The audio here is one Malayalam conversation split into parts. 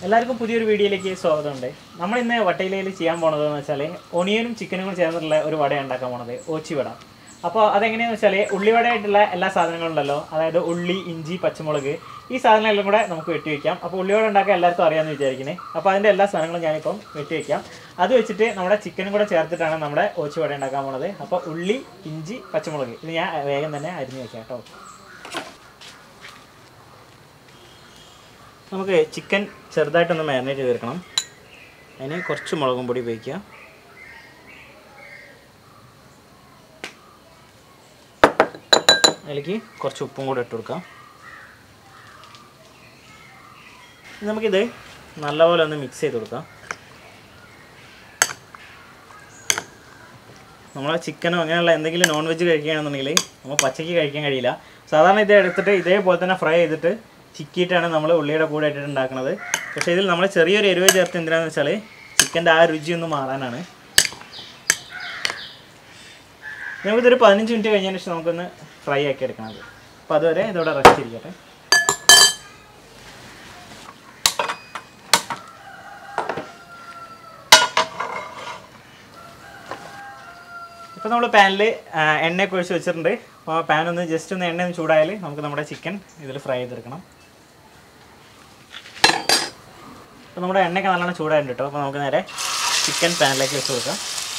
എല്ലാവർക്കും പുതിയൊരു വീഡിയോയിലേക്ക് സ്വാഗതമുണ്ട് നമ്മൾ ഇന്ന് വട്ടയിലയിൽ ചെയ്യാൻ പോണത് എന്ന് വെച്ചാൽ ഒണിയനും ചിക്കനും കൂടി ചേർന്നിട്ടുള്ള ഒരു വട ഉണ്ടാക്കാൻ പോണത് ഓച്ചി വട അപ്പോൾ അതെങ്ങനെയാണെന്ന് വെച്ചാൽ ഉള്ളിവടയായിട്ടുള്ള എല്ലാ സാധനങ്ങളും ഉണ്ടല്ലോ അതായത് ഉള്ളി ഇഞ്ചി പച്ചമുളക് ഈ സാധനങ്ങളെല്ലാം കൂടെ നമുക്ക് വെട്ടി വെക്കാം അപ്പോൾ ഉള്ളിവട ഉണ്ടാക്കാൻ എല്ലാവർക്കും അറിയാമെന്ന് വിചാരിക്കുന്നത് അപ്പോൾ അതിൻ്റെ എല്ലാ സാധനങ്ങളും ഞാനിപ്പം വെട്ടി വെക്കാം അത് വെച്ചിട്ട് നമ്മുടെ ചിക്കനും കൂടെ ചേർത്തിട്ടാണ് നമ്മുടെ ഓച്ചി വട ഉണ്ടാക്കാൻ പോണത് അപ്പോൾ ഉള്ളി ഇഞ്ചി പച്ചമുളക് ഇത് ഞാൻ വേഗം തന്നെ അരിഞ്ഞ് വെക്കാം കേട്ടോ നമുക്ക് ചിക്കൻ ചെറുതായിട്ടൊന്ന് മാരിനേറ്റ് ചെയ്തെടുക്കണം അതിന് കുറച്ച് മുളകും പൊടി ഉപയോഗിക്കുക അതിലേക്ക് കുറച്ച് ഉപ്പും കൂടെ ഇട്ട് കൊടുക്കാം ഇനി നമുക്കിത് നല്ലപോലെ ഒന്ന് മിക്സ് ചെയ്ത് കൊടുക്കാം നമ്മൾ ചിക്കനോ അങ്ങനെയുള്ള എന്തെങ്കിലും നോൺ വെജ് കഴിക്കുകയാണെന്നുണ്ടെങ്കിൽ നമ്മൾ പച്ചയ്ക്ക് കഴിക്കാൻ കഴിയില്ല സാധാരണ ഇത് എടുത്തിട്ട് ഇതേപോലെ തന്നെ ഫ്രൈ ചെയ്തിട്ട് ചിക്കിയിട്ടാണ് നമ്മൾ ഉള്ളിയുടെ കൂടെ ഇട്ടിട്ട് ഉണ്ടാക്കുന്നത് പക്ഷേ ഇതിൽ നമ്മൾ ചെറിയൊരു എരിവ് ചേർത്ത് എന്തിനാന്ന് വെച്ചാൽ ചിക്കൻ്റെ ആ രുചി ഒന്ന് മാറാനാണ് നമുക്കിതൊരു പതിനഞ്ച് മിനിറ്റ് കഴിഞ്ഞതിന് ശേഷം നമുക്കൊന്ന് ഫ്രൈ ആക്കി എടുക്കണത് അപ്പോൾ അതുവരെ ഇതോടെ റെസ്റ്റ് ഇരിക്കട്ടെ ഇപ്പോൾ നമ്മൾ പാനിൽ എണ്ണയൊക്കെ ഒഴിച്ച് വെച്ചിട്ടുണ്ട് അപ്പോൾ പാൻ ഒന്ന് ജസ്റ്റ് ഒന്ന് എണ്ണ ഒന്ന് ചൂടായാൽ നമുക്ക് നമ്മുടെ ചിക്കൻ ഇതിൽ ഫ്രൈ ചെയ്തെടുക്കണം അപ്പോൾ നമ്മുടെ എണ്ണയൊക്കെ നല്ലോണം ചൂടായിട്ടുണ്ട് കേട്ടോ അപ്പോൾ നമുക്ക് നേരെ ചിക്കൻ പാനിലേക്ക് വെച്ച് കൊടുക്കാം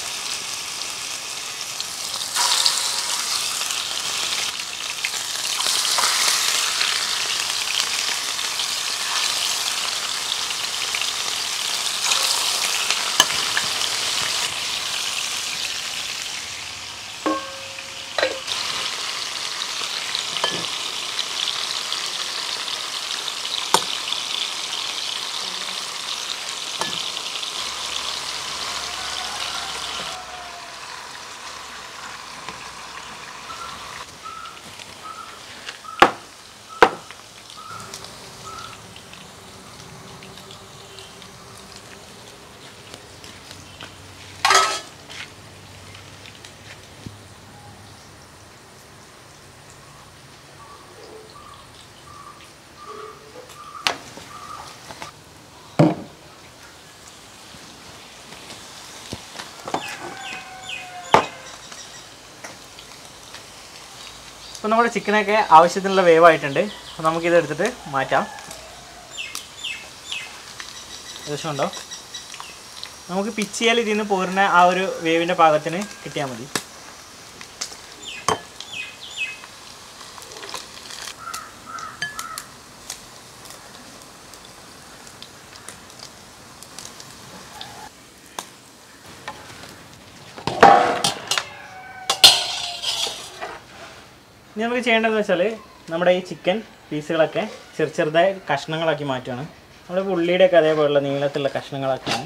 അപ്പോൾ നമ്മുടെ ചിക്കനൊക്കെ ആവശ്യത്തിനുള്ള വേവായിട്ടുണ്ട് അപ്പോൾ നമുക്കിത് എടുത്തിട്ട് മാറ്റാം ഏകദേശം ഉണ്ടോ നമുക്ക് പിച്ചിയാൽ ഇതിൽ നിന്ന് പോരുന്ന ആ ഒരു വേവിൻ്റെ പാകത്തിന് കിട്ടിയാൽ മതി ഇനി നമുക്ക് ചെയ്യേണ്ടതെന്ന് വെച്ചാൽ നമ്മുടെ ഈ ചിക്കൻ പീസുകളൊക്കെ ചെറു ചെറുതായി കഷ്ണങ്ങളാക്കി മാറ്റുകയാണ് നമ്മുടെ ഉള്ളിയുടെയൊക്കെ അതേപോലുള്ള നീളത്തിലുള്ള കഷ്ണങ്ങളാക്കിയാണ്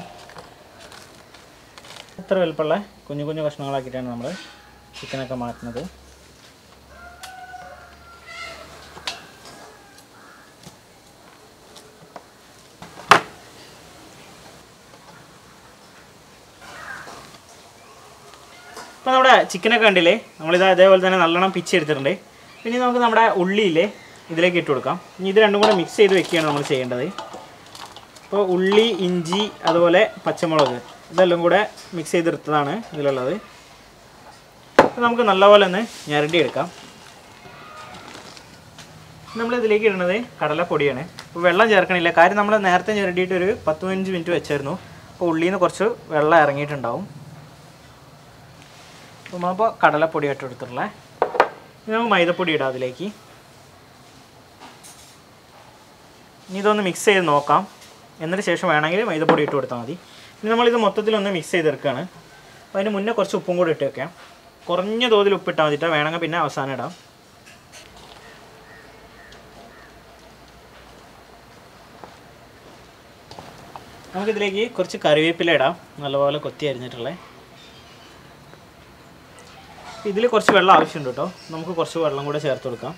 ഇത്ര വലുപ്പമുള്ള കുഞ്ഞു കുഞ്ഞു കഷ്ണങ്ങളാക്കിയിട്ടാണ് നമ്മൾ ചിക്കനൊക്കെ മാറ്റുന്നത് ഇപ്പോൾ നമ്മുടെ ചിക്കനൊക്കെ കണ്ടില്ലേ നമ്മളിത് അതേപോലെ തന്നെ നല്ലോണം പിച്ചെടുത്തിട്ടുണ്ട് ഇനി നമുക്ക് നമ്മുടെ ഉള്ളിയില്ലേ ഇതിലേക്ക് ഇട്ട് കൊടുക്കാം ഇനി ഇത് രണ്ടും കൂടെ മിക്സ് ചെയ്ത് വെക്കുകയാണ് നമ്മൾ ചെയ്യേണ്ടത് ഇപ്പോൾ ഉള്ളി ഇഞ്ചി അതുപോലെ പച്ചമുളക് ഇതെല്ലാം കൂടെ മിക്സ് ചെയ്തെടുത്തതാണ് ഇതിലുള്ളത് അപ്പോൾ നമുക്ക് നല്ലപോലെ ഒന്ന് ഞരണ്ടി എടുക്കാം നമ്മൾ ഇതിലേക്ക് ഇടുന്നത് കടലപ്പൊടിയാണ് അപ്പോൾ വെള്ളം ചേർക്കണില്ല കാര്യം നമ്മൾ നേരത്തെ ഞരണ്ടിയിട്ട് ഒരു പത്ത് പതിനഞ്ച് മിനിറ്റ് വെച്ചായിരുന്നു അപ്പോൾ ഉള്ളിയിൽ നിന്ന് കുറച്ച് വെള്ളം ഇറങ്ങിയിട്ടുണ്ടാവും അപ്പോൾ നമ്മളിപ്പോൾ കടലപ്പൊടി ഇട്ട് എടുത്തിട്ടുള്ള ഇനി നമുക്ക് മൈദപ്പൊടി ഇടാം അതിലേക്ക് ഇനി ഇതൊന്ന് മിക്സ് ചെയ്ത് നോക്കാം എന്നിട്ട് ശേഷം വേണമെങ്കിൽ മൈദപ്പൊടി ഇട്ട് കൊടുത്താൽ മതി ഇനി നമ്മളിത് മൊത്തത്തിലൊന്ന് മിക്സ് ചെയ്തെടുക്കുകയാണ് അപ്പോൾ അതിന് മുന്നേ കുറച്ച് ഉപ്പും കൂടി ഇട്ട് വെക്കാം കുറഞ്ഞ തോതിൽ ഉപ്പിട്ടാൽ മതിട്ടോ വേണമെങ്കിൽ പിന്നെ അവസാനം ഇടാം നമുക്കിതിലേക്ക് കുറച്ച് കറിവേപ്പില ഇടാം നല്ലപോലെ കൊത്തി അരിഞ്ഞിട്ടുള്ളത് ഇതിൽ കുറച്ച് വെള്ളം ആവശ്യമുണ്ട് കേട്ടോ നമുക്ക് കുറച്ച് വെള്ളം കൂടെ ചേർത്ത് കൊടുക്കാം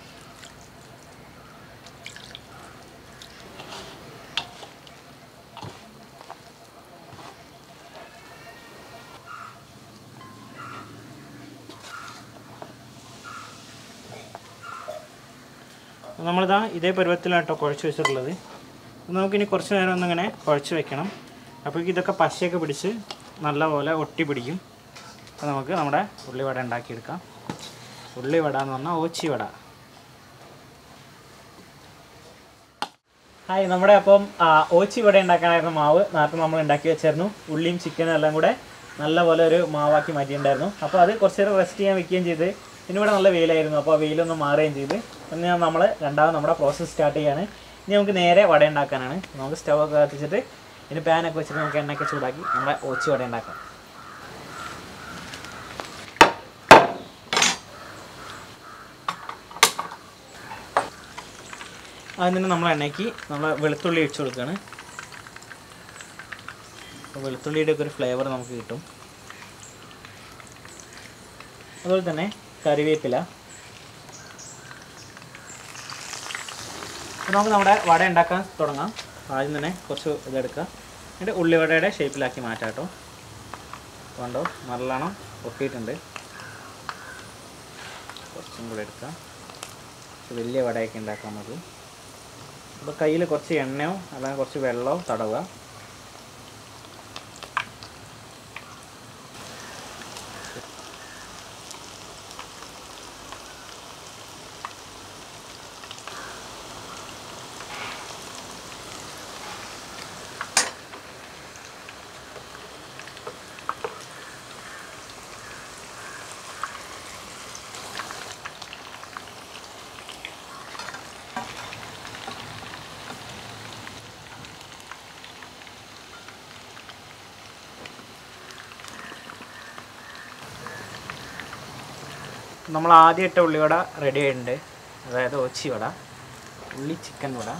നമ്മളിതാ ഇതേ പരുവത്തിലാണ് കേട്ടോ കുഴച്ച് വെച്ചിട്ടുള്ളത് നമുക്കിനി കുറച്ച് നേരം ഒന്നിങ്ങനെ കുഴച്ച് വെക്കണം അപ്പോൾ ഇതൊക്കെ പശയൊക്കെ പിടിച്ച് നല്ലപോലെ ഒട്ടി പിടിക്കും അപ്പോൾ നമുക്ക് നമ്മുടെ ഉള്ളിവട ഉണ്ടാക്കിയെടുക്കാം ഉള്ളിവട എന്ന് പറഞ്ഞാൽ ഓച്ചി വട ഹായ് നമ്മുടെ അപ്പം ആ, ഓച്ചി വട ഉണ്ടാക്കാനായിരുന്ന മാവ് നേരത്തെ നമ്മൾ ഉണ്ടാക്കി വെച്ചായിരുന്നു ഉള്ളിയും ചിക്കനും എല്ലാം കൂടെ നല്ലപോലെ ഒരു മാവാക്കി മാറ്റിയിട്ടുണ്ടായിരുന്നു അപ്പോൾ അത് കുറച്ച് നേരം റെസ്റ്റ് ചെയ്യാൻ വെക്കുകയും ചെയ്ത് പിന്നെ ഇവിടെ നല്ല വെയിലായിരുന്നു അപ്പോൾ ആ വെയിലൊന്ന് മാറുകയും ചെയ്ത് പിന്നെ നമ്മൾ രണ്ടാമത് നമ്മുടെ പ്രോസസ്സ് സ്റ്റാർട്ട് ചെയ്യാണ് ഇനി നമുക്ക് നേരെ വട ഉണ്ടാക്കാനാണ് നമുക്ക് സ്റ്റവ് ഒക്കെ കത്തിച്ചിട്ട് ഇനി പാനൊക്കെ വെച്ചിട്ട് നമുക്ക് എണ്ണയൊക്കെ ചൂടാക്കി നമ്മുടെ ഓച്ചി വട ഉണ്ടാക്കാം അതിന് നമ്മൾ എണ്ണയ്ക്ക് നമ്മൾ വെളുത്തുള്ളി ഒഴിച്ചു കൊടുക്കുകയാണ് അപ്പോൾ വെളുത്തുള്ളിയുടെ ഒക്കെ ഒരു ഫ്ലേവർ നമുക്ക് കിട്ടും അതുപോലെ തന്നെ കറിവേപ്പില അപ്പോൾ നമുക്ക് നമ്മുടെ വട ഉണ്ടാക്കാൻ തുടങ്ങാം ആദ്യം തന്നെ കുറച്ച് ഇതെടുക്കുക എന്നിട്ട് ഉള്ളിവടയുടെ ഷേപ്പിലാക്കി മാറ്റാം കേട്ടോ കണ്ടോ നല്ലോണം ഒട്ടിയിട്ടുണ്ട് കുറച്ചും കൂടെ എടുക്കാം കുറച്ച് വലിയ വടയൊക്കെ ഉണ്ടാക്കാം നമുക്ക് അപ്പോൾ കയ്യിൽ കുറച്ച് എണ്ണയോ അല്ലെങ്കിൽ കുറച്ച് വെള്ളമോ തടവുക നമ്മൾ ആദ്യം ഇട്ട ഉള്ളിവട റെഡി ആയിട്ടുണ്ട് അതായത് ഒച്ചി വട ഉള്ളി ചിക്കൻ വട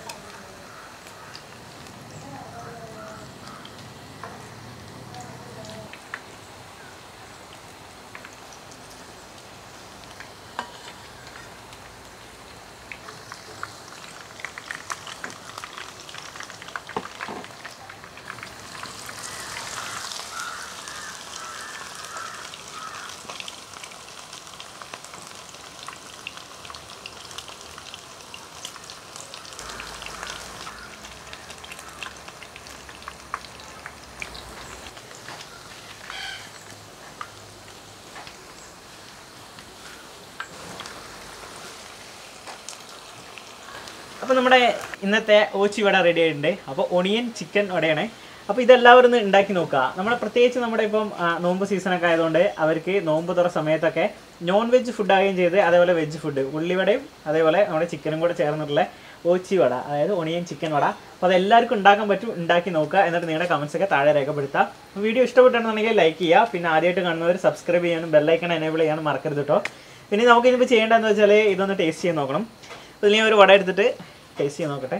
അപ്പോൾ നമ്മുടെ ഇന്നത്തെ ഓച്ചി വട റെഡി ആയിട്ടുണ്ട് അപ്പോൾ ഒണിയൻ ചിക്കൻ വടയാണ് അപ്പോൾ ഇതെല്ലാവരും ഒന്ന് ഉണ്ടാക്കി നോക്കുക നമ്മുടെ പ്രത്യേകിച്ച് നമ്മുടെ ഇപ്പം ആ, നോമ്പ് സീസണൊക്കെ ആയതുകൊണ്ട് അവർക്ക് നോമ്പ് തുറ സമയത്തൊക്കെ നോൺ വെജ് ഫുഡ് ആവുകയും ചെയ്ത് അതേപോലെ വെജ് ഫുഡ് ഉള്ളിവടയും അതേപോലെ നമ്മുടെ ചിക്കനും കൂടെ ചേർന്നിട്ടുള്ള ഓച്ചി വട അതായത് ഒണിയൻ ചിക്കൻ വട അപ്പോൾ അതെല്ലാവർക്കും ഉണ്ടാക്കാൻ പറ്റും ഉണ്ടാക്കി നോക്കുക എന്നിട്ട് നിങ്ങളുടെ കമൻസ് ഒക്കെ താഴെ രേഖപ്പെടുത്തുക അപ്പോൾ വീഡിയോ ഇഷ്ടപ്പെട്ടിട്ടുണ്ടെങ്കിൽ ലൈക്ക് ചെയ്യുക പിന്നെ ആദ്യമായിട്ട് കാണുന്നവർ സബ്സ്ക്രൈബ് ചെയ്യാനും ബെല്ലൈക്കൺ എനേബിൾ ചെയ്യാനും മറക്കരുത് കേട്ടോ പിന്നെ നമുക്ക് ഇനിയിപ്പോൾ ചെയ്യേണ്ടതെന്ന് വെച്ചാൽ ഇതൊന്ന് ടേസ്റ്റ് ചെയ്ത് നോക്കണം അപ്പോൾ ഇതിൽ ഞാൻ ഒരു വട എടുത്തിട്ട് ടേസ്റ്റ് ചെയ്ത് നോക്കട്ടെ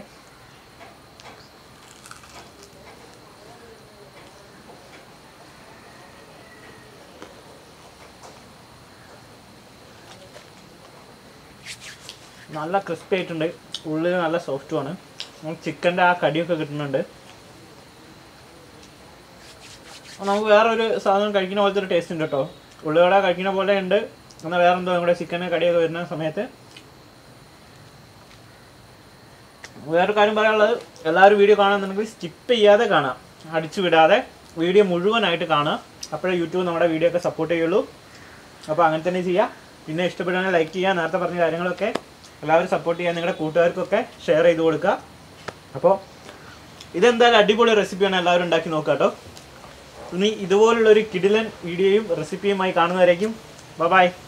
നല്ല ക്രിസ്പി ആയിട്ടുണ്ട് ഉള്ളിൽ നല്ല സോഫ്റ്റുമാണ് ചിക്കൻ്റെ ആ കടിയൊക്കെ കിട്ടുന്നുണ്ട് അപ്പോൾ നമുക്ക് വേറെ ഒരു സാധനം കഴിക്കുന്ന പോലത്തെ ഒരു ടേസ്റ്റ് ഉണ്ട് കേട്ടോ ഉള്ളിവട കഴിക്കുന്ന പോലെ ഉണ്ട് എന്നാൽ വേറെ എന്തോ നമ്മുടെ ചിക്കന് കടിയൊക്കെ വരുന്ന സമയത്ത് വേറൊരു കാര്യം പറയാനുള്ളത് എല്ലാവരും വീഡിയോ കാണുന്നുണ്ടെങ്കിൽ സ്കിപ്പ് ചെയ്യാതെ കാണാം അടിച്ചു വിടാതെ വീഡിയോ മുഴുവനായിട്ട് കാണുക അപ്പോഴേ യൂട്യൂബ് നമ്മുടെ വീഡിയോ ഒക്കെ സപ്പോർട്ട് ചെയ്യുള്ളൂ അപ്പോൾ അങ്ങനെ തന്നെ ചെയ്യുക പിന്നെ ഇഷ്ടപ്പെടുകയാണെങ്കിൽ ലൈക്ക് ചെയ്യുക നേരത്തെ പറഞ്ഞ കാര്യങ്ങളൊക്കെ എല്ലാവരും സപ്പോർട്ട് ചെയ്യുക നിങ്ങളുടെ കൂട്ടുകാർക്കൊക്കെ ഷെയർ ചെയ്ത് കൊടുക്കുക അപ്പോൾ ഇതെന്തായാലും അടിപൊളി റെസിപ്പിയാണ് എല്ലാവരും ഉണ്ടാക്കി നോക്കുക കേട്ടോ ഇനി ഇതുപോലുള്ളൊരു കിടിലൻ വീഡിയോയും റെസിപ്പിയുമായി കാണുന്നവരേക്കും ബൈ